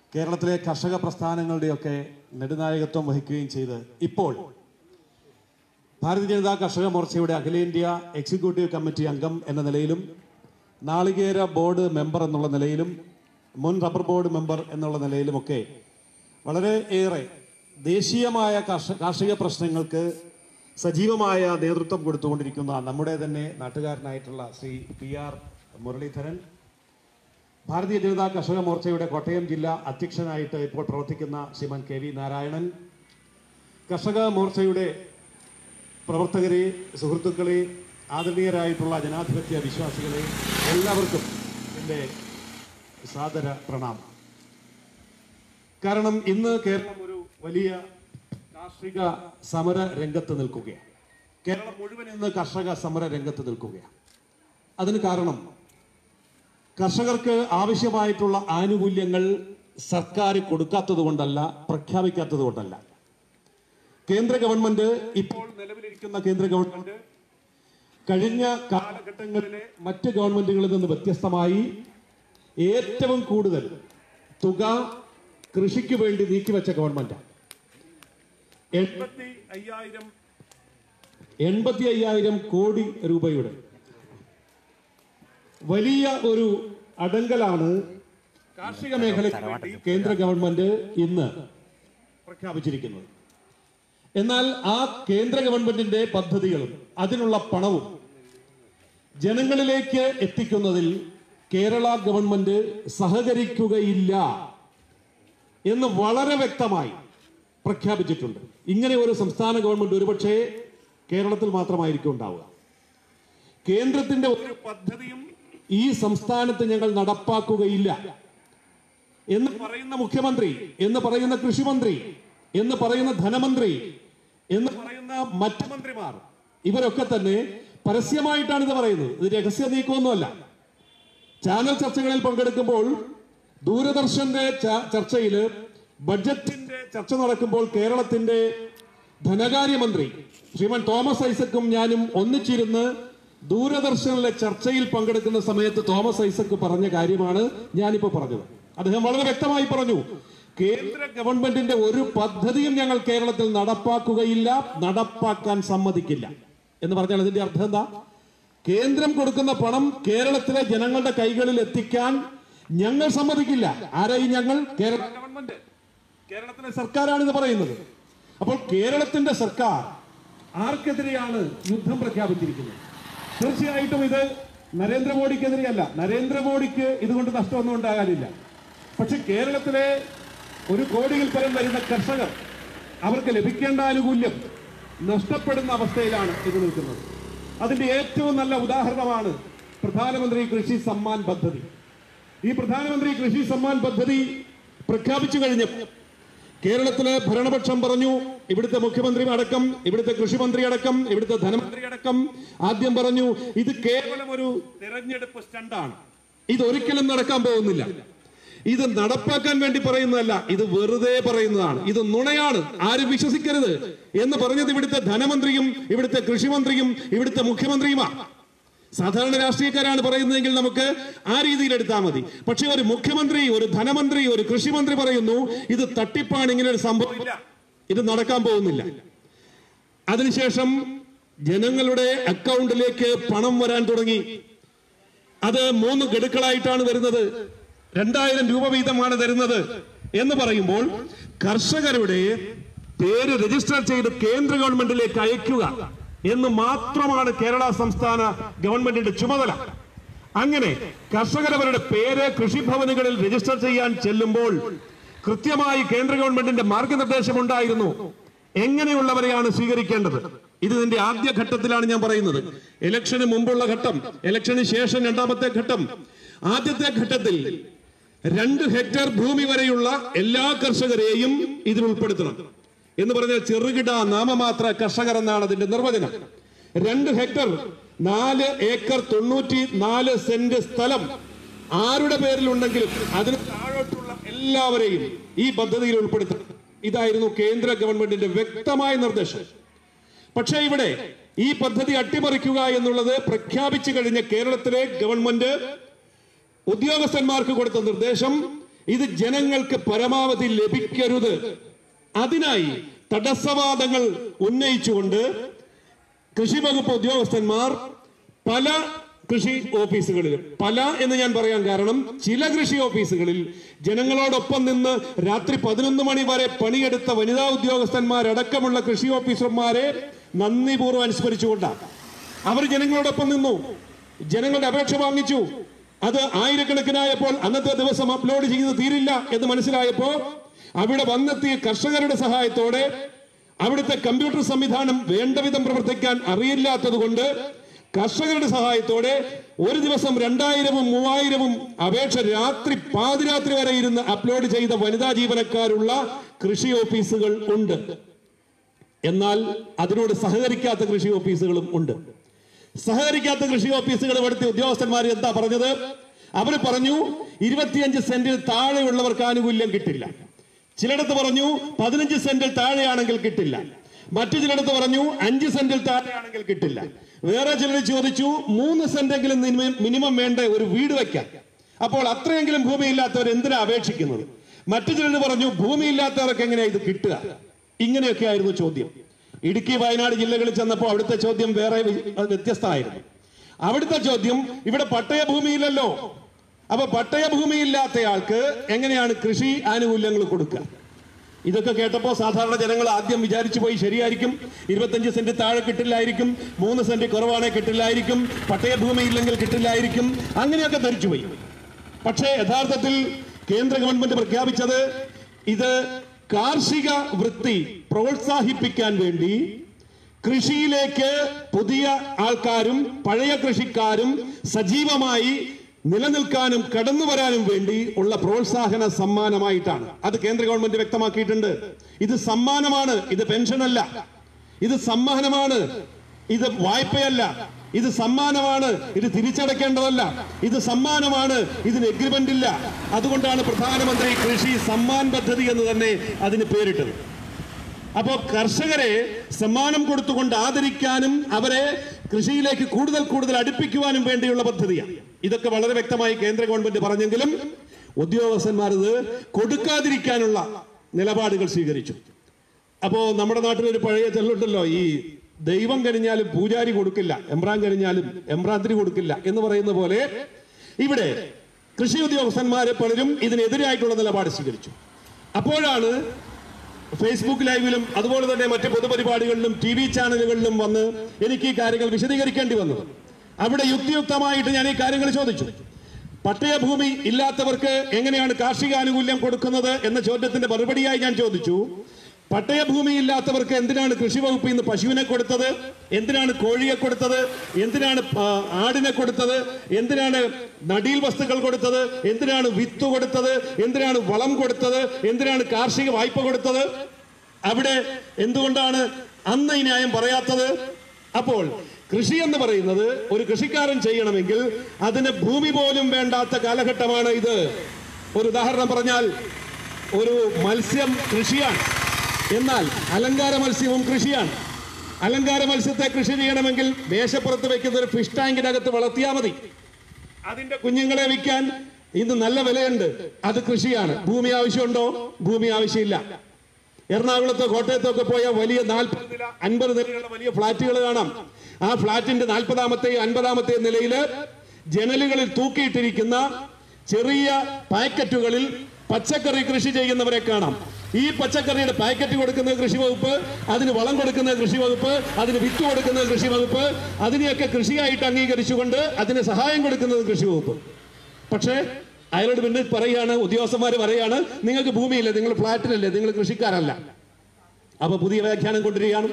കേരളത്തിലെ കർഷക പ്രസ്ഥാനങ്ങളുടെയൊക്കെ നെടുനായകത്വം വഹിക്കുകയും ചെയ്ത് ഇപ്പോൾ ഭാരതീയ ജനതാ കർഷക മോർച്ചയുടെ അഖിലേന്ത്യാ എക്സിക്യൂട്ടീവ് കമ്മിറ്റി അംഗം എന്ന നിലയിലും നാളികേര ബോർഡ് മെമ്പർ എന്നുള്ള നിലയിലും മുൻ റബ്ബർ ബോർഡ് മെമ്പർ എന്നുള്ള നിലയിലുമൊക്കെ വളരെ ഏറെ ദേശീയമായ കർഷ കാർഷിക പ്രശ്നങ്ങൾക്ക് സജീവമായ നേതൃത്വം കൊടുത്തുകൊണ്ടിരിക്കുന്ന നമ്മുടെ തന്നെ നാട്ടുകാരനായിട്ടുള്ള ശ്രീ പി ആർ മുരളീധരൻ ഭാരതീയ ജനതാ കർഷക മോർച്ചയുടെ കോട്ടയം ജില്ലാ അധ്യക്ഷനായിട്ട് ഇപ്പോൾ പ്രവർത്തിക്കുന്ന ശ്രീമാൻ കെ വി നാരായണൻ കർഷക മോർച്ചയുടെ പ്രവർത്തകരെ സുഹൃത്തുക്കളെ ആദരണീയരായിട്ടുള്ള ജനാധിപത്യ വിശ്വാസികളെ എല്ലാവർക്കും എൻ്റെ സാദര പ്രണാമം കാരണം ഇന്ന് കേരളം ഒരു വലിയ കാർഷിക സമര രംഗത്ത് നിൽക്കുകയാണ് കേരളം മുഴുവൻ ഇന്ന് കർഷക സമര രംഗത്ത് നിൽക്കുകയാണ് അതിന് കാരണം കർഷകർക്ക് ആവശ്യമായിട്ടുള്ള ആനുകൂല്യങ്ങൾ സർക്കാർ കൊടുക്കാത്തത് കൊണ്ടല്ല പ്രഖ്യാപിക്കാത്തത് കൊണ്ടല്ല കേന്ദ്ര ഗവൺമെന്റ് ഇപ്പോൾ നിലവിലിരിക്കുന്ന കേന്ദ്ര ഗവൺമെന്റ് കഴിഞ്ഞ കാലഘട്ടങ്ങളിലെ മറ്റ് ഗവൺമെന്റുകളിൽ നിന്ന് വ്യത്യസ്തമായി ഏറ്റവും കൂടുതൽ തുക കൃഷിക്ക് വേണ്ടി നീക്കിവെച്ച ഗവൺമെന്റാണ് എൺപത്തി അയ്യായിരം എൺപത്തി അയ്യായിരം കോടി രൂപയുടെ വലിയ ഒരു അടങ്കലാണ് കാർഷിക മേഖലയ്ക്ക് വേണ്ടി കേന്ദ്ര ഗവൺമെന്റ് ഇന്ന് പ്രഖ്യാപിച്ചിരിക്കുന്നത് എന്നാൽ ആ കേന്ദ്ര ഗവൺമെന്റിന്റെ പദ്ധതികളും അതിനുള്ള പണവും ജനങ്ങളിലേക്ക് എത്തിക്കുന്നതിൽ കേരള ഗവൺമെന്റ് സഹകരിക്കുകയില്ല എന്ന് വളരെ വ്യക്തമായി പ്രഖ്യാപിച്ചിട്ടുണ്ട് ഇങ്ങനെ ഒരു സംസ്ഥാന ഗവൺമെന്റ് ഒരുപക്ഷെ കേരളത്തിൽ മാത്രമായിരിക്കും ഉണ്ടാവുക കേന്ദ്രത്തിന്റെ ഒരു പദ്ധതിയും ഈ സംസ്ഥാനത്ത് ഞങ്ങൾ നടപ്പാക്കുകയില്ല എന്ന് പറയുന്ന മുഖ്യമന്ത്രി എന്ന് പറയുന്ന കൃഷിമന്ത്രി എന്ന് പറയുന്ന ധനമന്ത്രി എന്ന് പറയുന്ന മറ്റു മന്ത്രിമാർ ഇവരൊക്കെ തന്നെ പരസ്യമായിട്ടാണ് ഇത് പറയുന്നത് ഇത് രഹസ്യ നീക്കമൊന്നുമല്ല ചാനൽ ചർച്ചകളിൽ പങ്കെടുക്കുമ്പോൾ ദൂരദർശന്റെ ച- ചർച്ചയില് ബഡ്ജറ്റിന്റെ ചർച്ച നടക്കുമ്പോൾ കേരളത്തിന്റെ ധനകാര്യമന്ത്രി ശ്രീമാൻ തോമസ് ഐസക്കും ഞാനും ഒന്നിച്ചിരുന്ന് ദൂരദർശനിലെ ചർച്ചയിൽ പങ്കെടുക്കുന്ന സമയത്ത് തോമസ് ഐസക്ക് പറഞ്ഞ കാര്യമാണ് ഞാനിപ്പോ പറഞ്ഞത് അദ്ദേഹം വളരെ വ്യക്തമായി പറഞ്ഞു കേന്ദ്ര ഗവൺമെന്റിന്റെ ഒരു പദ്ധതിയും ഞങ്ങൾ കേരളത്തിൽ നടപ്പാക്കുകയില്ല നടപ്പാക്കാൻ സമ്മതിക്കില്ല എന്ന് പറഞ്ഞാൽ അതിന്റെ അർത്ഥം എന്താ കേന്ദ്രം കൊടുക്കുന്ന പണം കേരളത്തിലെ ജനങ്ങളുടെ കൈകളിൽ എത്തിക്കാൻ ഞങ്ങൾ സമ്മതിക്കില്ല ആരായി ഞങ്ങൾ കേരള ഗവൺമെന്റ് കേരളത്തിലെ സർക്കാരാണ് ഇത് പറയുന്നത് അപ്പോൾ കേരളത്തിന്റെ സർക്കാർ ആർക്കെതിരെയാണ് യുദ്ധം പ്രഖ്യാപിച്ചിരിക്കുന്നത് തീർച്ചയായിട്ടും ഇത് നരേന്ദ്രമോദിക്കെതിരെയല്ല നരേന്ദ്രമോദിക്ക് ഇതുകൊണ്ട് നഷ്ടമൊന്നും ഉണ്ടാകാനില്ല പക്ഷെ കേരളത്തിലെ ഒരു കോടിയിൽ പരം വരുന്ന കർഷകർ അവർക്ക് ലഭിക്കേണ്ട ആനുകൂല്യം നഷ്ടപ്പെടുന്ന അവസ്ഥയിലാണ് ഇത് നിൽക്കുന്നത് അതിന്റെ ഏറ്റവും നല്ല ഉദാഹരണമാണ് പ്രധാനമന്ത്രി കൃഷി സമ്മാൻ പദ്ധതി ഈ പ്രധാനമന്ത്രി കൃഷി സമ്മാൻ പദ്ധതി പ്രഖ്യാപിച്ചു കഴിഞ്ഞപ്പോൾ കേരളത്തിലെ ഭരണപക്ഷം പറഞ്ഞു ഇവിടുത്തെ മുഖ്യമന്ത്രി അടക്കം ഇവിടുത്തെ കൃഷിമന്ത്രി അടക്കം ഇവിടുത്തെ ധനമന്ത്രി അടക്കം ആദ്യം പറഞ്ഞു ഇത് കേവലം ഒരു തെരഞ്ഞെടുപ്പ് സ്റ്റണ്ടാണ് ഇത് ഒരിക്കലും നടക്കാൻ പോകുന്നില്ല ഇത് നടപ്പാക്കാൻ വേണ്ടി പറയുന്നതല്ല ഇത് വെറുതെ പറയുന്നതാണ് ഇത് നുണയാണ് ആരും വിശ്വസിക്കരുത് എന്ന് പറഞ്ഞത് ഇവിടുത്തെ ധനമന്ത്രിയും ഇവിടുത്തെ കൃഷിമന്ത്രിയും ഇവിടുത്തെ മുഖ്യമന്ത്രിയുമാണ് സാധാരണ രാഷ്ട്രീയക്കാരാണ് പറയുന്നതെങ്കിൽ നമുക്ക് ആ രീതിയിൽ എടുത്താൽ മതി പക്ഷെ ഒരു മുഖ്യമന്ത്രി ഒരു ധനമന്ത്രി ഒരു കൃഷിമന്ത്രി പറയുന്നു ഇത് തട്ടിപ്പാണ് ഇങ്ങനെ ഒരു സംഭവം ഇല്ല ഇത് നടക്കാൻ പോകുന്നില്ല അതിനുശേഷം ജനങ്ങളുടെ അക്കൗണ്ടിലേക്ക് പണം വരാൻ തുടങ്ങി അത് മൂന്ന് ഗഡുക്കളായിട്ടാണ് വരുന്നത് രണ്ടായിരം രൂപ വീതമാണ് തരുന്നത് എന്ന് പറയുമ്പോൾ കർഷകരുടെ പേര് രജിസ്റ്റർ ചെയ്ത് കേന്ദ്ര ഗവൺമെന്റിലേക്ക് അയക്കുക എന്ന് മാത്രമാണ് കേരള സംസ്ഥാന ഗവൺമെന്റിന്റെ ചുമതല അങ്ങനെ കർഷകരവരുടെ പേര് കൃഷിഭവനുകളിൽ രജിസ്റ്റർ ചെയ്യാൻ ചെല്ലുമ്പോൾ കൃത്യമായി കേന്ദ്ര ഗവൺമെന്റിന്റെ മാർഗനിർദ്ദേശം ഉണ്ടായിരുന്നു എങ്ങനെയുള്ളവരെയാണ് സ്വീകരിക്കേണ്ടത് ഇത് ഇതിന്റെ ആദ്യ ഘട്ടത്തിലാണ് ഞാൻ പറയുന്നത് ഇലക്ഷന് മുമ്പുള്ള ഘട്ടം ഇലക്ഷന് ശേഷം രണ്ടാമത്തെ ഘട്ടം ആദ്യത്തെ ഘട്ടത്തിൽ രണ്ട് ഹെക്ടർ ഭൂമി വരെയുള്ള എല്ലാ കർഷകരെയും ഇതിൽ ഉൾപ്പെടുത്തണം എന്ന് പറഞ്ഞാൽ ചെറുകിട നാമമാത്ര കർഷകർ എന്നാണ് അതിന്റെ നിർവചനം രണ്ട് ഹെക്ടർ നാല് ഏക്കർ തൊണ്ണൂറ്റി നാല് സെന്റ് സ്ഥലം ആരുടെ പേരിലുണ്ടെങ്കിലും അതിന് താഴോട്ടുള്ള എല്ലാവരെയും ഈ പദ്ധതിയിൽ ഉൾപ്പെടുത്തണം ഇതായിരുന്നു കേന്ദ്ര ഗവൺമെന്റിന്റെ വ്യക്തമായ നിർദ്ദേശം പക്ഷേ ഇവിടെ ഈ പദ്ധതി അട്ടിമറിക്കുക എന്നുള്ളത് പ്രഖ്യാപിച്ചു കഴിഞ്ഞ കേരളത്തിലെ ഗവൺമെന്റ് ഉദ്യോഗസ്ഥന്മാർക്ക് കൊടുത്ത നിർദ്ദേശം ഇത് ജനങ്ങൾക്ക് പരമാവധി ലഭിക്കരുത് അതിനായി തടസ്സവാദങ്ങൾ ഉന്നയിച്ചുകൊണ്ട് കൃഷി വകുപ്പ് ഉദ്യോഗസ്ഥന്മാർ പല കൃഷി ഓഫീസുകളിലും പല എന്ന് ഞാൻ പറയാൻ കാരണം ചില കൃഷി ഓഫീസുകളിൽ ജനങ്ങളോടൊപ്പം നിന്ന് രാത്രി പതിനൊന്ന് മണി വരെ പണിയെടുത്ത വനിതാ ഉദ്യോഗസ്ഥന്മാരടക്കമുള്ള കൃഷി ഓഫീസർമാരെ നന്ദിപൂർവ്വം അനുസ്മരിച്ചുകൊണ്ടാണ് അവർ ജനങ്ങളോടൊപ്പം നിന്നു ജനങ്ങളുടെ അപേക്ഷ വാങ്ങിച്ചു അത് ആയിരക്കണക്കിനായപ്പോൾ അന്നത്തെ ദിവസം അപ്ലോഡ് ചെയ്ത് തീരില്ല എന്ന് മനസ്സിലായപ്പോ അവിടെ വന്നെത്തിയ കർഷകരുടെ സഹായത്തോടെ അവിടുത്തെ കമ്പ്യൂട്ടർ സംവിധാനം വേണ്ടവിധം പ്രവർത്തിക്കാൻ അറിയില്ലാത്തത് കൊണ്ട് കർഷകരുടെ സഹായത്തോടെ ഒരു ദിവസം രണ്ടായിരവും മൂവായിരവും അപേക്ഷ രാത്രി പാതിരാത്രി വരെ ഇരുന്ന് അപ്ലോഡ് ചെയ്ത വനിതാ ജീവനക്കാരുള്ള കൃഷി ഓഫീസുകൾ ഉണ്ട് എന്നാൽ അതിനോട് സഹകരിക്കാത്ത കൃഷി ഓഫീസുകളും ഉണ്ട് സഹകരിക്കാത്ത കൃഷി ഓഫീസുകൾ ഇവിടുത്തെ ഉദ്യോഗസ്ഥന്മാർ എന്താ പറഞ്ഞത് അവർ പറഞ്ഞു ഇരുപത്തിയഞ്ച് സെന്റിൽ താഴെയുള്ളവർക്ക് ആനുകൂല്യം കിട്ടില്ല ചിലയിടത്ത് പറഞ്ഞു പതിനഞ്ച് സെന്റിൽ താഴെയാണെങ്കിൽ കിട്ടില്ല മറ്റു ചിലയിടത്ത് പറഞ്ഞു അഞ്ച് സെന്റിൽ താഴെയാണെങ്കിൽ കിട്ടില്ല വേറെ ചിലർ ചോദിച്ചു മൂന്ന് സെന്റെങ്കിലും മിനിമം- മിനിമം വേണ്ട ഒരു വീട് വയ്ക്കാൻ അപ്പോൾ അത്രയെങ്കിലും ഭൂമിയില്ലാത്തവർ എന്തിനാ അപേക്ഷിക്കുന്നത് മറ്റു ചിലർ പറഞ്ഞു ഭൂമിയില്ലാത്തവർക്ക് എങ്ങനെയാ ഇത് കിട്ടുക ഇങ്ങനെയൊക്കെ ആയിരുന്നു ചോദ്യം ഇടുക്കി വയനാട് ജില്ലകളിൽ ചെന്നപ്പോൾ അവിടുത്തെ ചോദ്യം വേറെ വി- വ്യത്യസ്തമായിരുന്നു അവിടുത്തെ ചോദ്യം ഇവിടെ പട്ടയഭൂമിയില്ലല്ലോ അപ്പൊ പട്ടയഭൂമിയില്ലാത്തയാൾക്ക് എങ്ങനെയാണ് കൃഷി ആനുകൂല്യങ്ങൾ കൊടുക്കുക ഇതൊക്കെ കേട്ടപ്പോൾ സാധാരണ ജനങ്ങൾ ആദ്യം വിചാരിച്ചു പോയി ശരിയായിരിക്കും ഇരുപത്തഞ്ച് സെന്റ് താഴെ കിട്ടില്ലായിരിക്കും മൂന്ന് സെന്റ് കുറവാണെ കിട്ടില്ലായിരിക്കും പട്ടയഭൂമി ഇല്ലെങ്കിൽ കിട്ടില്ലായിരിക്കും അങ്ങനെയൊക്കെ ധരിച്ചുപോയി പക്ഷേ യഥാർത്ഥത്തിൽ കേന്ദ്ര ഗവൺമെന്റ് പ്രഖ്യാപിച്ചത് ഇത് കാർഷിക വൃത്തി പ്രോത്സാഹിപ്പിക്കാൻ വേണ്ടി കൃഷിയിലേക്ക് പുതിയ ആൾക്കാരും പഴയ കൃഷിക്കാരും സജീവമായി നിലനിൽക്കാനും കടന്നു വരാനും വേണ്ടി ഉള്ള പ്രോത്സാഹന സമ്മാനമായിട്ടാണ് അത് കേന്ദ്ര ഗവൺമെന്റ് വ്യക്തമാക്കിയിട്ടുണ്ട് ഇത് സമ്മാനമാണ് ഇത് പെൻഷനല്ല ഇത് സമ്മാനമാണ് ഇത് വായ്പയല്ല ഇത് സമ്മാനമാണ് ഇത് തിരിച്ചടയ്ക്കേണ്ടതല്ല ഇത് സമ്മാനമാണ് ഇതിന് എഗ്രിമെന്റ് ഇല്ല അതുകൊണ്ടാണ് പ്രധാനമന്ത്രി കൃഷി സമ്മാൻ പദ്ധതി എന്ന് തന്നെ അതിന് പേരിട്ടത് അപ്പോ കർഷകരെ സമ്മാനം കൊടുത്തുകൊണ്ട് ആദരിക്കാനും അവരെ കൃഷിയിലേക്ക് കൂടുതൽ കൂടുതൽ അടുപ്പിക്കുവാനും വേണ്ടിയുള്ള പദ്ധതിയാണ് ഇതൊക്കെ വളരെ വ്യക്തമായി കേന്ദ്ര ഗവൺമെന്റ് പറഞ്ഞെങ്കിലും ഉദ്യോഗസ്ഥന്മാർ ഇത് കൊടുക്കാതിരിക്കാനുള്ള നിലപാടുകൾ സ്വീകരിച്ചു അപ്പോ നമ്മുടെ നാട്ടിൽ ഒരു പഴയ ചെല്ലുണ്ടല്ലോ ഈ ദൈവം കഴിഞ്ഞാലും പൂജാരി കൊടുക്കില്ല എംബ്രാൻ കഴിഞ്ഞാലും എംബ്രാന്തിരി കൊടുക്കില്ല എന്ന് പറയുന്ന പോലെ ഇവിടെ കൃഷി ഉദ്യോഗസ്ഥന്മാരെ പലരും ഇതിനെതിരായിട്ടുള്ള നിലപാട് സ്വീകരിച്ചു അപ്പോഴാണ് ഫേസ്ബുക്ക് ലൈവിലും അതുപോലെ തന്നെ മറ്റ് പൊതുപരിപാടികളിലും ടി വി ചാനലുകളിലും വന്ന് എനിക്ക് ഈ കാര്യങ്ങൾ വിശദീകരിക്കേണ്ടി വന്നത് അവിടെ യുക്തിയുക്തമായിട്ട് ഞാൻ ഈ കാര്യങ്ങൾ ചോദിച്ചു പട്ടയഭൂമി ഇല്ലാത്തവർക്ക് എങ്ങനെയാണ് കാർഷിക ആനുകൂല്യം കൊടുക്കുന്നത് എന്ന ചോദ്യത്തിന്റെ മറുപടിയായി ഞാൻ ചോദിച്ചു പട്ടയഭൂമി ഇല്ലാത്തവർക്ക് എന്തിനാണ് കൃഷി വകുപ്പിൽ നിന്ന് പശുവിനെ കൊടുത്തത് എന്തിനാണ് കോഴിയെ കൊടുത്തത് എന്തിനാണ് ആ, ആടിനെ കൊടുത്തത് എന്തിനാണ് നടീൽ വസ്തുക്കൾ കൊടുത്തത് എന്തിനാണ് വിത്ത് കൊടുത്തത് എന്തിനാണ് വളം കൊടുത്തത് എന്തിനാണ് കാർഷിക വായ്പ കൊടുത്തത് അവിടെ എന്തുകൊണ്ടാണ് അന്ന് ഈ ന്യായം പറയാത്തത് അപ്പോൾ കൃഷി എന്ന് പറയുന്നത് ഒരു കൃഷിക്കാരൻ ചെയ്യണമെങ്കിൽ അതിന് ഭൂമി പോലും വേണ്ടാത്ത കാലഘട്ടമാണ് ഇത് ഒരു ഉദാഹരണം പറഞ്ഞാൽ ഒരു മത്സ്യം കൃഷിയാണ് എന്നാൽ അലങ്കാര മത്സ്യവും കൃഷിയാണ് അലങ്കാര മത്സ്യത്തെ കൃഷി ചെയ്യണമെങ്കിൽ മേശപ്പുറത്ത് വെക്കുന്ന ഒരു ഫിഷ് ടാങ്കിനകത്ത് വളർത്തിയാൽ മതി അതിന്റെ കുഞ്ഞുങ്ങളെ വിൽക്കാൻ ഇന്ന് നല്ല വിലയുണ്ട് അത് കൃഷിയാണ് ഭൂമി ആവശ്യമുണ്ടോ ഭൂമി ആവശ്യമില്ല എറണാകുളത്തോ കോട്ടയത്തോ ഒക്കെ പോയ വലിയ നാൽപ്പത് നില അൻപത് നിലയുള്ള വലിയ ഫ്ളാറ്റുകൾ കാണാം ആ ഫ്ളാറ്റിന്റെ നാൽപ്പതാമത്തെയും അൻപതാമത്തെയും നിലയില് ജനലുകളിൽ തൂക്കിയിട്ടിരിക്കുന്ന ചെറിയ പാക്കറ്റുകളിൽ പച്ചക്കറി കൃഷി ചെയ്യുന്നവരെ കാണാം ഈ പച്ചക്കറിയുടെ പാക്കറ്റ് കൊടുക്കുന്ന കൃഷി വകുപ്പ് അതിന് വളം കൊടുക്കുന്ന കൃഷി വകുപ്പ് അതിന് വിത്ത് കൊടുക്കുന്ന കൃഷി വകുപ്പ് അതിനെയൊക്കെ കൃഷിയായിട്ട് അംഗീകരിച്ചുകൊണ്ട് അതിന് സഹായം കൊടുക്കുന്നത് കൃഷി വകുപ്പ് പക്ഷേ അയാളോട് പിന്നെ പറയാണ് ഉദ്യോഗസ്ഥന്മാർ പറയാണ് നിങ്ങൾക്ക് ഭൂമിയില്ല നിങ്ങൾ ഫ്ലാറ്റിലല്ലേ നിങ്ങൾ കൃഷിക്കാരല്ല അപ്പൊ പുതിയ വ്യാഖ്യാനം കൊണ്ടുവരികയാണ്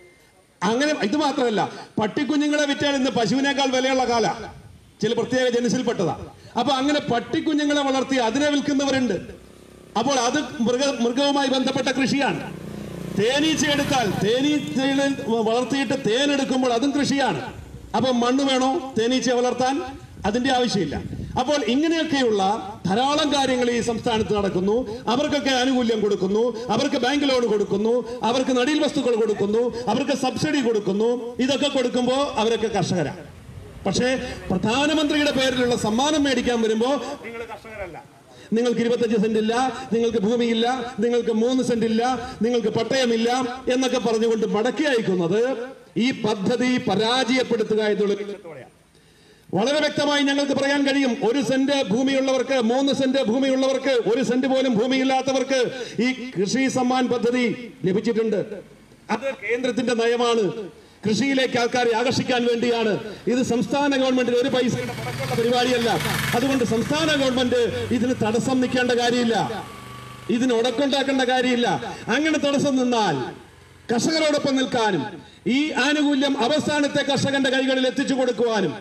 അങ്ങനെ ഇത് മാത്രമല്ല പട്ടിക്കുഞ്ഞുങ്ങളെ വിറ്റാൽ ഇന്ന് പശുവിനേക്കാൾ വിലയുള്ള കാല ചില പ്രത്യേക ജനസിൽപ്പെട്ടതാ അപ്പൊ അങ്ങനെ പട്ടിക്കുഞ്ഞുങ്ങളെ വളർത്തി അതിനെ വിൽക്കുന്നവരുണ്ട് അപ്പോൾ അത് മൃഗ മൃഗവുമായി ബന്ധപ്പെട്ട കൃഷിയാണ് തേനീച്ച എടുത്താൽ തേനീച്ചയുടെ വളർത്തിയിട്ട് തേൻ എടുക്കുമ്പോൾ അതും കൃഷിയാണ് അപ്പൊ മണ്ണ് വേണോ തേനീച്ചയെ വളർത്താൻ അതിന്റെ ആവശ്യമില്ല അപ്പോൾ ഇങ്ങനെയൊക്കെയുള്ള ധാരാളം കാര്യങ്ങൾ ഈ സംസ്ഥാനത്ത് നടക്കുന്നു അവർക്കൊക്കെ ആനുകൂല്യം കൊടുക്കുന്നു അവർക്ക് ബാങ്ക് ലോൺ കൊടുക്കുന്നു അവർക്ക് നടീൽ വസ്തുക്കൾ കൊടുക്കുന്നു അവർക്ക് സബ്സിഡി കൊടുക്കുന്നു ഇതൊക്കെ കൊടുക്കുമ്പോൾ അവരൊക്കെ കർഷകരാണ് പക്ഷേ പ്രധാനമന്ത്രിയുടെ പേരിലുള്ള സമ്മാനം മേടിക്കാൻ വരുമ്പോ നിങ്ങൾ കർഷകരല്ല നിങ്ങൾക്ക് ഇരുപത്തഞ്ച് സെന്റ് ഇല്ല നിങ്ങൾക്ക് ഭൂമിയില്ല നിങ്ങൾക്ക് മൂന്ന് സെന്റ് ഇല്ല നിങ്ങൾക്ക് പട്ടയമില്ല എന്നൊക്കെ പറഞ്ഞുകൊണ്ട് മടക്കി അയക്കുന്നത് ഈ പദ്ധതി പരാജയപ്പെടുത്തുക എന്നുള്ള ലക്ഷ്യത്തോടെയാണ് വളരെ വ്യക്തമായി ഞങ്ങൾക്ക് പറയാൻ കഴിയും ഒരു സെന്റ് ഭൂമിയുള്ളവർക്ക് മൂന്ന് സെന്റ് ഭൂമിയുള്ളവർക്ക് ഒരു സെന്റ് പോലും ഭൂമിയില്ലാത്തവർക്ക് ഈ കൃഷി സമ്മാൻ പദ്ധതി ലഭിച്ചിട്ടുണ്ട് അത് കേന്ദ്രത്തിന്റെ നയമാണ് കൃഷിയിലേക്ക് ആൾക്കാരെ ആകർഷിക്കാൻ വേണ്ടിയാണ് ഇത് സംസ്ഥാന ഗവൺമെന്റിന് ഒരു പൈസയുടെ മുടക്കമുള്ള പരിപാടിയല്ല അതുകൊണ്ട് സംസ്ഥാന ഗവൺമെന്റ് ഇതിന് തടസ്സം നിൽക്കേണ്ട കാര്യമില്ല ഇതിന് ഉടക്കുണ്ടാക്കേണ്ട കാര്യമില്ല അങ്ങനെ തടസ്സം നിന്നാൽ കർഷകരോടൊപ്പം നിൽക്കാനും ഈ ആനുകൂല്യം അവസാനത്തെ കർഷകന്റെ കൈകളിൽ എത്തിച്ചു കൊടുക്കുവാനും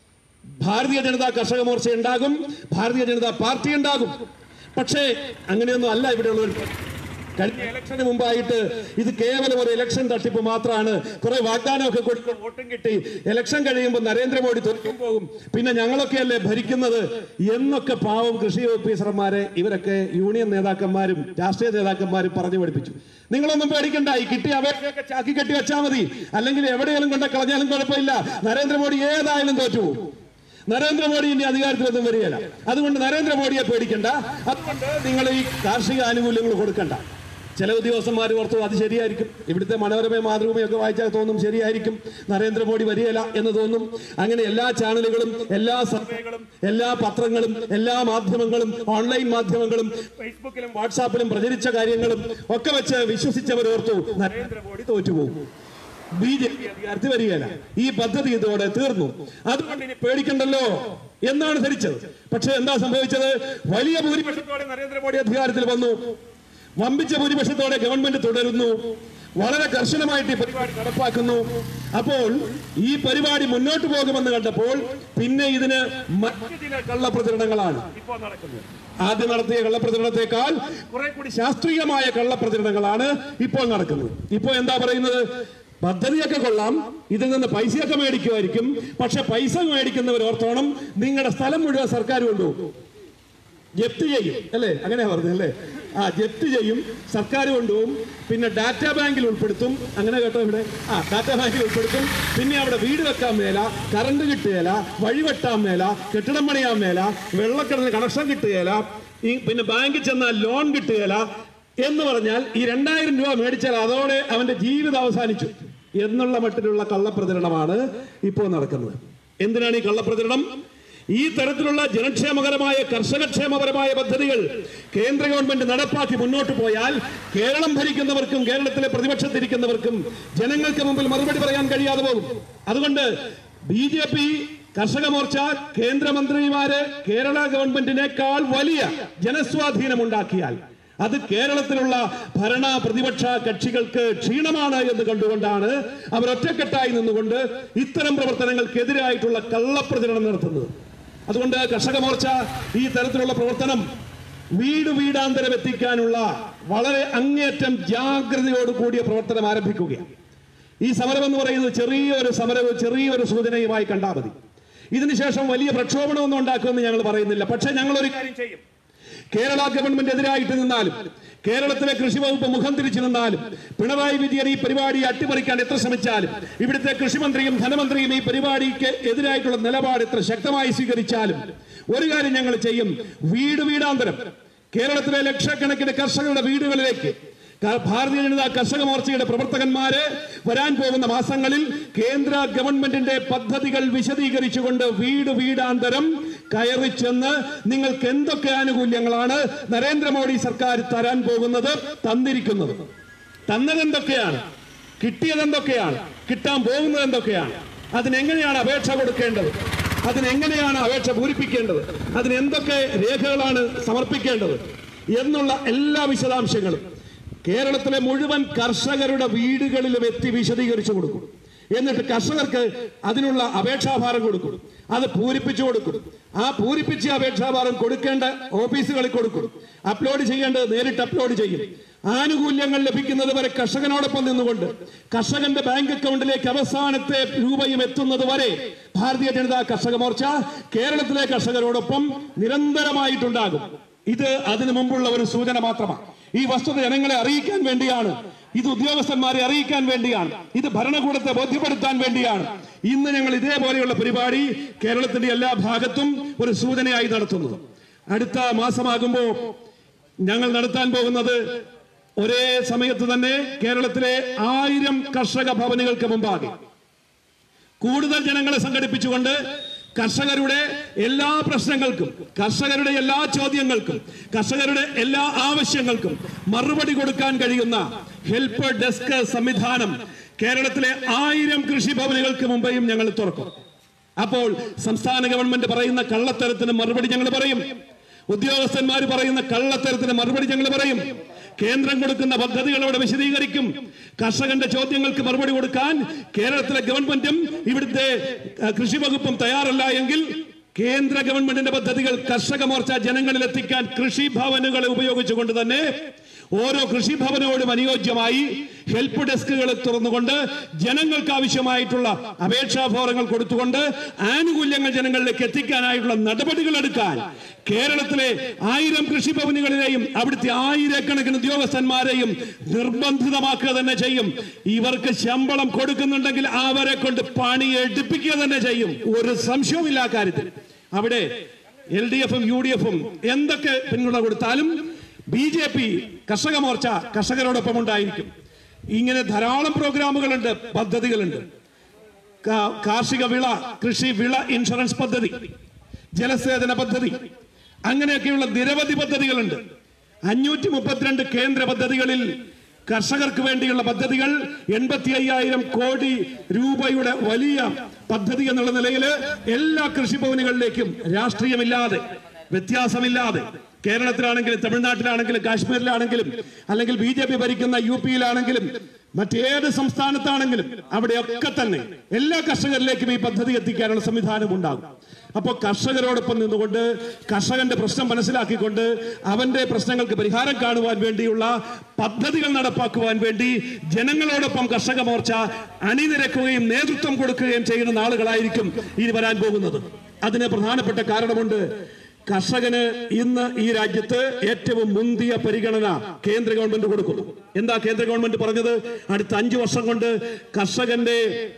ഭാരതീയ ജനതാ കർഷക മോർച്ച ഉണ്ടാകും ഭാരതീയ ജനതാ പാർട്ടി ഉണ്ടാകും പക്ഷേ അങ്ങനെയൊന്നും അല്ല ഇവിടെയുള്ളവർ കഴിഞ്ഞ ഇലക്ഷന് മുമ്പായിട്ട് ഇത് കേവലം ഒരു ഇലക്ഷൻ തട്ടിപ്പ് മാത്രമാണ് കുറെ വാഗ്ദാനമൊക്കെ കൊടുത്ത് വോട്ടും കിട്ടി ഇലക്ഷൻ കഴിയുമ്പോൾ നരേന്ദ്രമോദി തോൽക്കും പോകും പിന്നെ ഞങ്ങളൊക്കെയല്ലേ ഭരിക്കുന്നത് എന്നൊക്കെ പാവം കൃഷി ഓഫീസർമാരെ ഇവരൊക്കെ യൂണിയൻ നേതാക്കന്മാരും രാഷ്ട്രീയ നേതാക്കന്മാരും പറഞ്ഞു പഠിപ്പിച്ചു നിങ്ങളൊന്നും പേടിക്കണ്ട ഈ കിട്ടിയ അപേക്ഷയൊക്കെ ചാക്കി കെട്ടി വെച്ചാൽ മതി അല്ലെങ്കിൽ എവിടെയെങ്കിലും കൊണ്ട് കളഞ്ഞാലും കുഴപ്പമില്ല നരേന്ദ്രമോദി ഏതായാലും തോറ്റു പോകും നരേന്ദ്രമോദി ഇനി അധികാരത്തിലൊന്നും വരികയില്ല അതുകൊണ്ട് നരേന്ദ്രമോദിയെ പേടിക്കണ്ട അതുകൊണ്ട് നിങ്ങൾ ഈ കാർഷിക ആനുകൂല്യങ്ങൾ കൊടുക്കണ്ട ചില ഉദ്യോഗസ്ഥന്മാർ ഓർത്തു അത് ശരിയായിരിക്കും ഇവിടുത്തെ മനോരമ മാതൃഭൂമിയൊക്കെ വായിച്ചാൽ തോന്നും ശരിയായിരിക്കും നരേന്ദ്രമോദി വരികയില്ല എന്ന് തോന്നും അങ്ങനെ എല്ലാ ചാനലുകളും എല്ലാ സർവേകളും എല്ലാ പത്രങ്ങളും എല്ലാ മാധ്യമങ്ങളും ഓൺലൈൻ മാധ്യമങ്ങളും ഫേസ്ബുക്കിലും വാട്സാപ്പിലും പ്രചരിച്ച കാര്യങ്ങളും ഒക്കെ വെച്ച് വിശ്വസിച്ചവർ ഓർത്തു നരേന്ദ്രമോദി തോറ്റുപോകും ബി ജെ പി അധികാരത്തിൽ വരികയില്ല ഈ പദ്ധതി ഇതോടെ തീർന്നു അതുകൊണ്ട് ഇനി പേടിക്കണ്ടല്ലോ എന്നാണ് ധരിച്ചത് പക്ഷെ എന്താ സംഭവിച്ചത് വലിയ ഭൂരിപക്ഷത്തോടെ നരേന്ദ്രമോദി അധികാരത്തിൽ വന്നു വമ്പിച്ച ഭൂരിപക്ഷത്തോടെ ഗവൺമെന്റ് തുടരുന്നു വളരെ കർശനമായിട്ട് ഈ പരിപാടി നടപ്പാക്കുന്നു അപ്പോൾ ഈ പരിപാടി മുന്നോട്ട് പോകുമെന്ന് കണ്ടപ്പോൾ പിന്നെ ഇതിന് മറ്റു ചില കള്ളപ്രചരണങ്ങളാണ് ഇപ്പോൾ നടക്കുന്നത് ആദ്യം നടത്തിയ കള്ളപ്രചരണത്തെക്കാൾ കുറെ കൂടി ശാസ്ത്രീയമായ കള്ളപ്രചരണങ്ങളാണ് ഇപ്പോൾ നടക്കുന്നത് ഇപ്പോൾ എന്താ പറയുന്നത് പദ്ധതിയൊക്കെ കൊള്ളാം ഇതിൽ നിന്ന് പൈസയൊക്കെ മേടിക്കുമായിരിക്കും പക്ഷെ പൈസ മേടിക്കുന്നവർ ഓർത്തോണം നിങ്ങളുടെ സ്ഥലം മുഴുവൻ സർക്കാർ കൊണ്ടുപോകും ജപ്തി ചെയ്യും അല്ലേ അങ്ങനെയാ പറഞ്ഞത് അല്ലേ ആ ജപ്തി ചെയ്യും സർക്കാർ കൊണ്ടുപോകും പിന്നെ ഡാറ്റാ ബാങ്കിൽ ഉൾപ്പെടുത്തും അങ്ങനെ കേട്ടോ ഇവിടെ ആ ഡാറ്റാ ബാങ്കിൽ ഉൾപ്പെടുത്തും പിന്നെ അവിടെ വീട് വെക്കാൻ മേല കറണ്ട് കിട്ടുകയില്ല വഴി വെട്ടാൻ മേല കെട്ടിടം പണിയാൻ മേല വെള്ളക്കിണറിന് കണക്ഷൻ കിട്ടുകയില്ല ഈ പിന്നെ ബാങ്കിൽ ചെന്നാൽ ലോൺ കിട്ടുകയില്ല എന്ന് പറഞ്ഞാൽ ഈ രണ്ടായിരം രൂപ മേടിച്ചാൽ അതോടെ അവന്റെ ജീവിതം അവസാനിച്ചു എന്നുള്ള മട്ടിലുള്ള കള്ളപ്രചരണമാണ് ഇപ്പോൾ നടക്കുന്നത് എന്തിനാണ് ഈ കള്ളപ്രചരണം ഈ തരത്തിലുള്ള ജനക്ഷേമകരമായ കർഷകക്ഷേമപരമായ പദ്ധതികൾ കേന്ദ്ര ഗവൺമെന്റ് നടപ്പാക്കി മുന്നോട്ട് പോയാൽ കേരളം ഭരിക്കുന്നവർക്കും കേരളത്തിലെ പ്രതിപക്ഷത്തിരിക്കുന്നവർക്കും ജനങ്ങൾക്ക് മുമ്പിൽ മറുപടി പറയാൻ കഴിയാതെ പോകും അതുകൊണ്ട് ബി ജെ പി കർഷക മോർച്ച കേന്ദ്രമന്ത്രിമാര് കേരള ഗവൺമെന്റിനേക്കാൾ വലിയ ജനസ്വാധീനമുണ്ടാക്കിയാൽ അത് കേരളത്തിലുള്ള ഭരണ പ്രതിപക്ഷ കക്ഷികൾക്ക് ക്ഷീണമാണ് എന്ന് കണ്ടുകൊണ്ടാണ് അവർ ഒറ്റക്കെട്ടായി നിന്നുകൊണ്ട് ഇത്തരം പ്രവർത്തനങ്ങൾക്കെതിരായിട്ടുള്ള കള്ളപ്രചരണം നടത്തുന്നത് അതുകൊണ്ട് കർഷക മോർച്ച ഈ തരത്തിലുള്ള പ്രവർത്തനം വീട് വീടാന്തരം എത്തിക്കാനുള്ള വളരെ അങ്ങേയറ്റം ജാഗ്രതയോട് കൂടിയ പ്രവർത്തനം ആരംഭിക്കുകയാണ് ഈ സമരം എന്ന് പറയുന്നത് ചെറിയൊരു സമരവും ചെറിയൊരു സൂചനയുമായി കണ്ടാൽ മതി ഇതിനുശേഷം വലിയ പ്രക്ഷോഭണമൊന്നും ഉണ്ടാക്കുമെന്ന് ഞങ്ങൾ പറയുന്നില്ല പക്ഷേ ഞങ്ങൾ ഒരു കാര്യം ചെയ്യും കേരള ഗവൺമെന്റ് എതിരായിട്ട് നിന്നാലും കേരളത്തിലെ കൃഷി വകുപ്പ് മുഖം തിരിച്ചു നിന്നാലും പിണറായി വിജയൻ ഈ പരിപാടി അട്ടിമറിക്കാൻ എത്ര ശ്രമിച്ചാലും ഇവിടുത്തെ കൃഷിമന്ത്രിയും ധനമന്ത്രിയും ഈ പരിപാടിക്ക് എതിരായിട്ടുള്ള നിലപാട് എത്ര ശക്തമായി സ്വീകരിച്ചാലും ഒരു കാര്യം ഞങ്ങൾ ചെയ്യും വീട് വീടാന്തരം കേരളത്തിലെ ലക്ഷക്കണക്കിന് കർഷകരുടെ വീടുകളിലേക്ക് ക- ഭാരതീയ ജനതാ കർഷക മോർച്ചയുടെ പ്രവർത്തകന്മാര് വരാൻ പോകുന്ന മാസങ്ങളിൽ കേന്ദ്ര ഗവൺമെന്റിന്റെ പദ്ധതികൾ വിശദീകരിച്ചുകൊണ്ട് വീട് വീടാന്തരം കയറി ചെന്ന് നിങ്ങൾക്ക് എന്തൊക്കെ ആനുകൂല്യങ്ങളാണ് നരേന്ദ്രമോദി സർക്കാർ തരാൻ പോകുന്നത് തന്നിരിക്കുന്നത് തന്നത് എന്തൊക്കെയാണ് കിട്ടിയത് എന്തൊക്കെയാണ് കിട്ടാൻ പോകുന്നത് എന്തൊക്കെയാണ് അതിനെങ്ങനെയാണ് അപേക്ഷ കൊടുക്കേണ്ടത് അതിനെങ്ങനെയാണ് അപേക്ഷ പൂരിപ്പിക്കേണ്ടത് അതിന് എന്തൊക്കെ രേഖകളാണ് സമർപ്പിക്കേണ്ടത് എന്നുള്ള എല്ലാ വിശദാംശങ്ങളും കേരളത്തിലെ മുഴുവൻ കർഷകരുടെ വീടുകളിലും എത്തി വിശദീകരിച്ചു കൊടുക്കും എന്നിട്ട് കർഷകർക്ക് അതിനുള്ള അപേക്ഷാഭാരം കൊടുക്കും അത് പൂരിപ്പിച്ചു കൊടുക്കും ആ പൂരിപ്പിച്ച അപേക്ഷാഭാരം കൊടുക്കേണ്ട ഓഫീസുകളിൽ കൊടുക്കും അപ്ലോഡ് ചെയ്യേണ്ടത് നേരിട്ട് അപ്ലോഡ് ചെയ്യും ആനുകൂല്യങ്ങൾ ലഭിക്കുന്നത് വരെ കർഷകനോടൊപ്പം നിന്നുകൊണ്ട് കർഷകന്റെ ബാങ്ക് അക്കൗണ്ടിലേക്ക് അവസാനത്തെ രൂപയും എത്തുന്നത് വരെ ഭാരതീയ ജനതാ കർഷക മോർച്ച കേരളത്തിലെ കർഷകരോടൊപ്പം നിരന്തരമായിട്ടുണ്ടാകും ഇത് അതിനു മുമ്പുള്ള ഒരു സൂചന മാത്രമാണ് ഈ വസ്തുത ജനങ്ങളെ അറിയിക്കാൻ വേണ്ടിയാണ് ഇത് ഉദ്യോഗസ്ഥന്മാരെ അറിയിക്കാൻ വേണ്ടിയാണ് ഇത് ഭരണകൂടത്തെ ബോധ്യപ്പെടുത്താൻ വേണ്ടിയാണ് ഇന്ന് ഞങ്ങൾ ഇതേപോലെയുള്ള പരിപാടി കേരളത്തിന്റെ എല്ലാ ഭാഗത്തും ഒരു സൂചനയായി നടത്തുന്നത് അടുത്ത മാസമാകുമ്പോൾ ഞങ്ങൾ നടത്താൻ പോകുന്നത് ഒരേ സമയത്ത് തന്നെ കേരളത്തിലെ ആയിരം കർഷക ഭവനുകൾക്ക് മുമ്പാകെ കൂടുതൽ ജനങ്ങളെ സംഘടിപ്പിച്ചുകൊണ്ട് കർഷകരുടെ എല്ലാ പ്രശ്നങ്ങൾക്കും കർഷകരുടെ എല്ലാ ചോദ്യങ്ങൾക്കും കർഷകരുടെ എല്ലാ ആവശ്യങ്ങൾക്കും മറുപടി കൊടുക്കാൻ കഴിയുന്ന ഹെൽപ്പ് ഡെസ്ക് സംവിധാനം കേരളത്തിലെ ആയിരം കൃഷിഭവനുകൾക്ക് മുമ്പേയും ഞങ്ങൾ തുറക്കും അപ്പോൾ സംസ്ഥാന ഗവൺമെന്റ് പറയുന്ന കള്ളത്തരത്തിന് മറുപടി ഞങ്ങൾ പറയും ഉദ്യോഗസ്ഥന്മാർ പറയുന്ന കള്ളത്തരത്തിന് മറുപടി ഞങ്ങൾ പറയും കേന്ദ്രം കൊടുക്കുന്ന പദ്ധതികളോട് വിശദീകരിക്കും കർഷകന്റെ ചോദ്യങ്ങൾക്ക് മറുപടി കൊടുക്കാൻ കേരളത്തിലെ ഗവൺമെന്റും ഇവിടുത്തെ അഹ്, കൃഷി വകുപ്പും തയ്യാറല്ല എങ്കിൽ കേന്ദ്ര ഗവൺമെന്റിന്റെ പദ്ധതികൾ കർഷക മോർച്ച ജനങ്ങളിൽ എത്തിക്കാൻ കൃഷി ഭവനുകളെ ഉപയോഗിച്ചുകൊണ്ട് തന്നെ ഓരോ കൃഷിഭവനോടും അനുയോജ്യമായി ഹെൽപ്പ് ഡെസ്കുകൾ തുറന്നുകൊണ്ട് ജനങ്ങൾക്ക് ആവശ്യമായിട്ടുള്ള അപേക്ഷാ ഫോറങ്ങൾ കൊടുത്തുകൊണ്ട് ആനുകൂല്യങ്ങൾ ജനങ്ങളിലേക്ക് എത്തിക്കാനായിട്ടുള്ള നടപടികൾ എടുക്കാൻ കേരളത്തിലെ ആയിരം കൃഷിഭവനുകളിലെയും അവിടുത്തെ ആയിരക്കണക്കിന് ഉദ്യോഗസ്ഥന്മാരെയും നിർബന്ധിതമാക്കുക തന്നെ ചെയ്യും ഇവർക്ക് ശമ്പളം കൊടുക്കുന്നുണ്ടെങ്കിൽ അവരെ കൊണ്ട് പണി എടുപ്പിക്കുക തന്നെ ചെയ്യും ഒരു സംശയവുമില്ല ആ കാര്യത്തിൽ അവിടെ എൽ ഡി എഫും യു ഡി എഫും എന്തൊക്കെ പിന്തുണ കൊടുത്താലും ബി ജെ പി കർഷക മോർച്ച കർഷകരോടൊപ്പം ഉണ്ടായിരിക്കും ഇങ്ങനെ ധാരാളം പ്രോഗ്രാമുകളുണ്ട് പദ്ധതികളുണ്ട് കാ- കാർഷിക വിള കൃഷി വിള ഇൻഷുറൻസ് പദ്ധതി ജലസേചന പദ്ധതി അങ്ങനെയൊക്കെയുള്ള നിരവധി പദ്ധതികളുണ്ട് അഞ്ഞൂറ്റി മുപ്പത്തിരണ്ട് കേന്ദ്ര പദ്ധതികളിൽ കർഷകർക്ക് വേണ്ടിയുള്ള പദ്ധതികൾ എൺപത്തി അയ്യായിരം കോടി രൂപയുടെ വലിയ പദ്ധതി എന്നുള്ള നിലയിൽ എല്ലാ കൃഷിഭവനുകളിലേക്കും രാഷ്ട്രീയമില്ലാതെ വ്യത്യാസമില്ലാതെ കേരളത്തിലാണെങ്കിലും തമിഴ്നാട്ടിലാണെങ്കിലും കാശ്മീരിലാണെങ്കിലും അല്ലെങ്കിൽ ബി ജെ പി ഭരിക്കുന്ന യു പിയിലാണെങ്കിലും മറ്റേത് സംസ്ഥാനത്താണെങ്കിലും അവിടെയൊക്കെ തന്നെ എല്ലാ കർഷകരിലേക്കും ഈ പദ്ധതി എത്തിക്കാനുള്ള സംവിധാനം ഉണ്ടാകും അപ്പോൾ കർഷകരോടൊപ്പം നിന്നുകൊണ്ട് കർഷകന്റെ പ്രശ്നം മനസ്സിലാക്കിക്കൊണ്ട് അവന്റെ പ്രശ്നങ്ങൾക്ക് പരിഹാരം കാണുവാൻ വേണ്ടിയുള്ള പദ്ധതികൾ നടപ്പാക്കുവാൻ വേണ്ടി ജനങ്ങളോടൊപ്പം കർഷക മോർച്ച അണിനിരക്കുകയും നേതൃത്വം കൊടുക്കുകയും ചെയ്യുന്ന നാളുകളായിരിക്കും ഇനി വരാൻ പോകുന്നത് അതിന് പ്രധാനപ്പെട്ട കാരണമുണ്ട് കർഷകന് ഇന്ന് ഈ രാജ്യത്ത് ഏറ്റവും മുന്തിയ പരിഗണന കേന്ദ്ര ഗവൺമെന്റ് കൊടുക്കുന്നു എന്താ കേന്ദ്ര ഗവൺമെന്റ് പറഞ്ഞത് അടുത്ത അഞ്ചു വർഷം കൊണ്ട് കർഷകന്റെ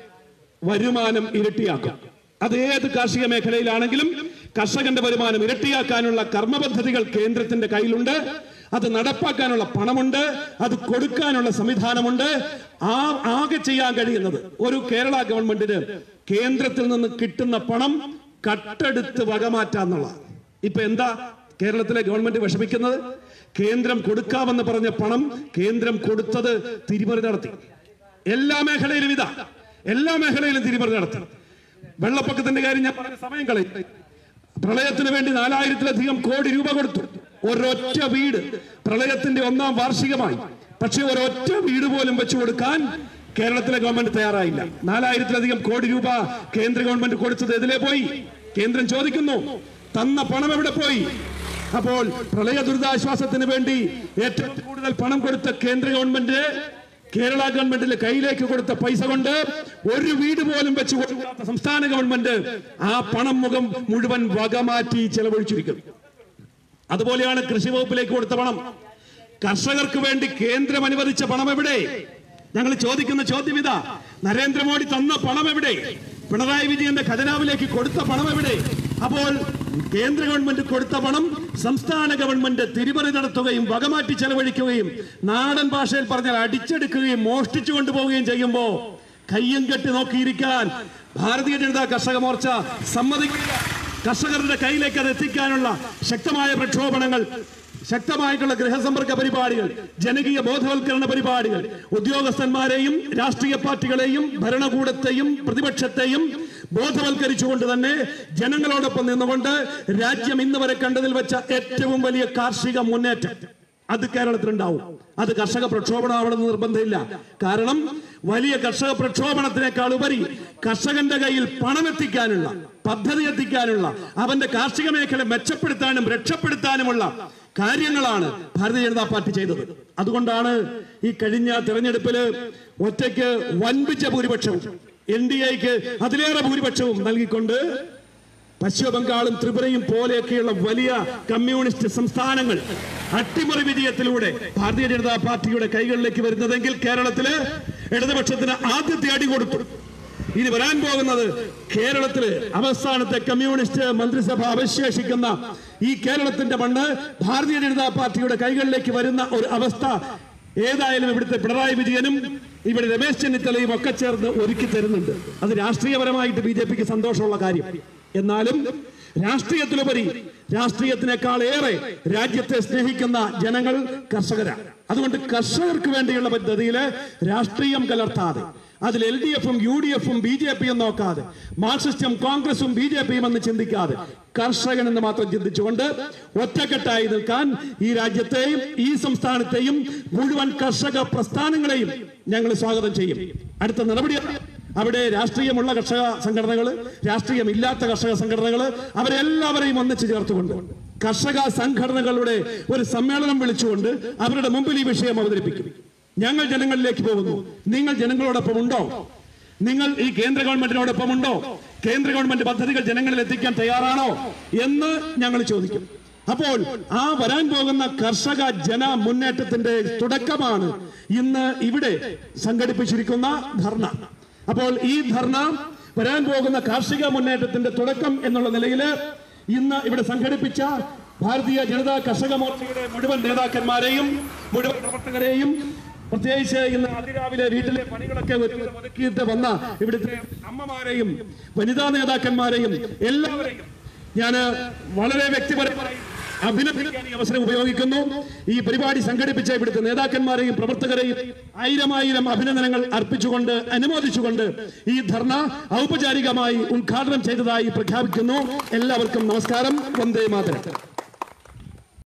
വരുമാനം ഇരട്ടിയാക്കാം അത് ഏത് കാർഷിക മേഖലയിലാണെങ്കിലും കർഷകന്റെ വരുമാനം ഇരട്ടിയാക്കാനുള്ള കർമ്മ പദ്ധതികൾ കേന്ദ്രത്തിന്റെ കയ്യിലുണ്ട് അത് നടപ്പാക്കാനുള്ള പണമുണ്ട് അത് കൊടുക്കാനുള്ള സംവിധാനമുണ്ട് ആ ആകെ ചെയ്യാൻ കഴിയുന്നത് ഒരു കേരള ഗവൺമെന്റിന് കേന്ദ്രത്തിൽ നിന്ന് കിട്ടുന്ന പണം കട്ടെടുത്ത് വകമാറ്റാന്നുള്ള ഇപ്പൊ എന്താ കേരളത്തിലെ ഗവൺമെന്റ് വിഷമിക്കുന്നത് കേന്ദ്രം കൊടുക്കാമെന്ന് പറഞ്ഞ പണം കേന്ദ്രം കൊടുത്തത് തിരിമറി നടത്തി എല്ലാ മേഖലയിലും ഇതാ എല്ലാ മേഖലയിലും തിരിമറി നടത്തി വെള്ളപ്പൊക്കത്തിന്റെ കാര്യം ഞാൻ പറഞ്ഞ സമയം കളയും പ്രളയത്തിന് വേണ്ടി നാലായിരത്തിലധികം കോടി രൂപ കൊടുത്തു ഒരൊറ്റ വീട് പ്രളയത്തിന്റെ ഒന്നാം വാർഷികമായി പക്ഷെ ഒരൊറ്റ വീട് പോലും വെച്ചു കൊടുക്കാൻ കേരളത്തിലെ ഗവൺമെന്റ് തയ്യാറായില്ല നാലായിരത്തിലധികം കോടി രൂപ കേന്ദ്ര ഗവൺമെന്റ് കൊടുത്തത് എതിലെ പോയി കേന്ദ്രം ചോദിക്കുന്നു തന്ന പണം എവിടെ പോയി അപ്പോൾ പ്രളയ ദുരിതാശ്വാസത്തിന് വേണ്ടി ഏറ്റവും കൂടുതൽ പണം കൊടുത്ത കേന്ദ്ര ഗവൺമെന്റ് കേരള ഗവൺമെന്റിന്റെ കയ്യിലേക്ക് കൊടുത്ത പൈസ കൊണ്ട് ഒരു വീട് പോലും വെച്ച് കൊടുക്കാത്ത സംസ്ഥാന ഗവൺമെന്റ് ആ പണം മുഖം മുഴുവൻ വകമാറ്റി ചെലവഴിച്ചിരിക്കുന്നു അതുപോലെയാണ് കൃഷി വകുപ്പിലേക്ക് കൊടുത്ത പണം കർഷകർക്ക് വേണ്ടി കേന്ദ്രം അനുവദിച്ച പണം എവിടെ ഞങ്ങൾ ചോദിക്കുന്ന ചോദ്യം ഇതാ നരേന്ദ്രമോദി തന്ന പണം എവിടെ പിണറായി വിജയന്റെ ഖജനാവിലേക്ക് കൊടുത്ത പണം എവിടെ അപ്പോൾ കേന്ദ്ര ഗവൺമെന്റ് കൊടുത്ത പണം സംസ്ഥാന ഗവൺമെന്റ് തിരിമറി നടത്തുകയും വകമാറ്റി ചെലവഴിക്കുകയും നാടൻ ഭാഷയിൽ പറഞ്ഞാൽ അടിച്ചെടുക്കുകയും മോഷ്ടിച്ചു കൊണ്ടുപോവുകയും ചെയ്യുമ്പോ കയ്യും കെട്ടി നോക്കിയിരിക്കാൻ ഭാരതീയ ജനതാ കർഷക മോർച്ച സമ്മതിക്കില്ല കർഷകരുടെ കയ്യിലേക്ക് അത് എത്തിക്കാനുള്ള ശക്തമായ പ്രക്ഷോഭണങ്ങൾ ശക്തമായിട്ടുള്ള ഗൃഹസമ്പർക്ക പരിപാടികൾ ജനകീയ ബോധവൽക്കരണ പരിപാടികൾ ഉദ്യോഗസ്ഥന്മാരെയും രാഷ്ട്രീയ പാർട്ടികളെയും ഭരണകൂടത്തെയും പ്രതിപക്ഷത്തെയും ബോധവൽക്കരിച്ചുകൊണ്ട് തന്നെ ജനങ്ങളോടൊപ്പം നിന്നുകൊണ്ട് രാജ്യം ഇന്ന് വരെ കണ്ടതിൽ വെച്ച ഏറ്റവും വലിയ കാർഷിക മുന്നേറ്റം അത് കേരളത്തിലുണ്ടാവും അത് കർഷക പ്രക്ഷോഭണമാവണമെന്ന് നിർബന്ധമില്ല കാരണം വലിയ കർഷക പ്രക്ഷോഭണത്തിനേക്കാൾ ഉപരി കർഷകന്റെ കയ്യിൽ പണം എത്തിക്കാനുള്ള പദ്ധതി എത്തിക്കാനുള്ള അവന്റെ കാർഷിക മേഖല മെച്ചപ്പെടുത്താനും രക്ഷപ്പെടുത്താനുമുള്ള കാര്യങ്ങളാണ് ഭാരതീയ ജനതാ പാർട്ടി ചെയ്തത് അതുകൊണ്ടാണ് ഈ കഴിഞ്ഞ തെരഞ്ഞെടുപ്പില് ഒറ്റയ്ക്ക് വൻപിച്ച ഭൂരിപക്ഷവും എൻ ഡി എക്ക് അതിലേറെ ഭൂരിപക്ഷവും നൽകിക്കൊണ്ട് പശ്ചിമ ബംഗാളും ത്രിപുരയും പോലെയൊക്കെയുള്ള വലിയ കമ്മ്യൂണിസ്റ്റ് സംസ്ഥാനങ്ങൾ അട്ടിമറി വിജയത്തിലൂടെ ഭാരതീയ ജനതാ പാർട്ടിയുടെ കൈകളിലേക്ക് വരുന്നതെങ്കിൽ കേരളത്തില് ഇടതുപക്ഷത്തിന് ആദ്യത്തെ അടി കൊടുത്തു ഇനി വരാൻ പോകുന്നത് കേരളത്തില് അവസാനത്തെ കമ്മ്യൂണിസ്റ്റ് മന്ത്രിസഭ അവശേഷിക്കുന്ന ഈ കേരളത്തിന്റെ മണ്ണ് ഭാരതീയ ജനതാ പാർട്ടിയുടെ കൈകളിലേക്ക് വരുന്ന ഒരു അവസ്ഥ ഏതായാലും ഇവിടുത്തെ പിണറായി വിജയനും ഇവിടെ രമേശ് ചെന്നിത്തലയും ഒക്കെ ചേർന്ന് ഒരുക്കി തരുന്നുണ്ട് അത് രാഷ്ട്രീയപരമായിട്ട് ബി ജെ പിക്ക് സന്തോഷമുള്ള കാര്യം എന്നാലും രാഷ്ട്രീയത്തിലുപരി രാഷ്ട്രീയത്തിനേക്കാൾ ഏറെ രാജ്യത്തെ സ്നേഹിക്കുന്ന ജനങ്ങൾ കർഷകരാണ് അതുകൊണ്ട് കർഷകർക്ക് വേണ്ടിയുള്ള പദ്ധതിയില് രാഷ്ട്രീയം കലർത്താതെ അതിൽ എൽ ഡി എഫും യു ഡി എഫും ബി ജെ പിയും നോക്കാതെ മാർക്സിസ്റ്റും കോൺഗ്രസും ബി ജെ പിയും എന്ന് ചിന്തിക്കാതെ കർഷകൻ എന്ന് മാത്രം ചിന്തിച്ചുകൊണ്ട് ഒറ്റക്കെട്ടായി നിൽക്കാൻ ഈ രാജ്യത്തെയും ഈ സംസ്ഥാനത്തെയും മുഴുവൻ കർഷക പ്രസ്ഥാനങ്ങളെയും ഞങ്ങൾ സ്വാഗതം ചെയ്യും അടുത്ത നടപടി അവിടെ രാഷ്ട്രീയമുള്ള കർഷക സംഘടനകൾ രാഷ്ട്രീയമില്ലാത്ത കർഷക സംഘടനകൾ അവരെല്ലാവരെയും ഒന്നിച്ചു ചേർത്തുകൊണ്ട് കർഷക സംഘടനകളുടെ ഒരു സമ്മേളനം വിളിച്ചുകൊണ്ട് അവരുടെ മുമ്പിൽ ഈ വിഷയം അവതരിപ്പിക്കും ഞങ്ങൾ ജനങ്ങളിലേക്ക് പോകുന്നു നിങ്ങൾ ജനങ്ങളോടൊപ്പം ഉണ്ടോ നിങ്ങൾ ഈ കേന്ദ്ര ഗവൺമെന്റിനോടൊപ്പം ഉണ്ടോ കേന്ദ്ര ഗവൺമെന്റ് പദ്ധതികൾ ജനങ്ങളിൽ എത്തിക്കാൻ തയ്യാറാണോ എന്ന് ഞങ്ങൾ ചോദിക്കും അപ്പോൾ ആ വരാൻ പോകുന്ന കർഷക ജന മുന്നേറ്റത്തിന്റെ തുടക്കമാണ് ഇന്ന് ഇവിടെ സംഘടിപ്പിച്ചിരിക്കുന്ന ധർണ അപ്പോൾ ഈ ധർണ വരാൻ പോകുന്ന കാർഷിക മുന്നേറ്റത്തിന്റെ തുടക്കം എന്നുള്ള നിലയിൽ ഇന്ന് ഇവിടെ സംഘടിപ്പിച്ച ഭാരതീയ ജനതാ കർഷക മോർച്ചയുടെ മുഴുവൻ നേതാക്കന്മാരെയും മുഴുവൻ പ്രവർത്തകരെയും പ്രത്യേകിച്ച് ഇന്ന് അതിരാവിലെ വീട്ടിലെ പണികളൊക്കെ ഒരുവിധം ഒതുക്കിയിട്ട് വന്ന ഇവിടുത്തെ അമ്മമാരെയും വനിതാ നേതാക്കന്മാരെയും എല്ലാവരെയും ഞാൻ വളരെ വ്യക്തിപരമായി അഭിനന്ദിക്കാൻ ഈ അവസരം ഉപയോഗിക്കുന്നു ഈ പരിപാടി സംഘടിപ്പിച്ച ഇവിടുത്തെ നേതാക്കന്മാരെയും പ്രവർത്തകരെയും ആയിരം ആയിരം അഭിനന്ദനങ്ങൾ അർപ്പിച്ചുകൊണ്ട് അനുമോദിച്ചുകൊണ്ട് ഈ ധർണ ഔപചാരികമായി ഉദ്ഘാടനം ചെയ്തതായി പ്രഖ്യാപിക്കുന്നു എല്ലാവർക്കും നമസ്കാരം വന്ദേ മാതരം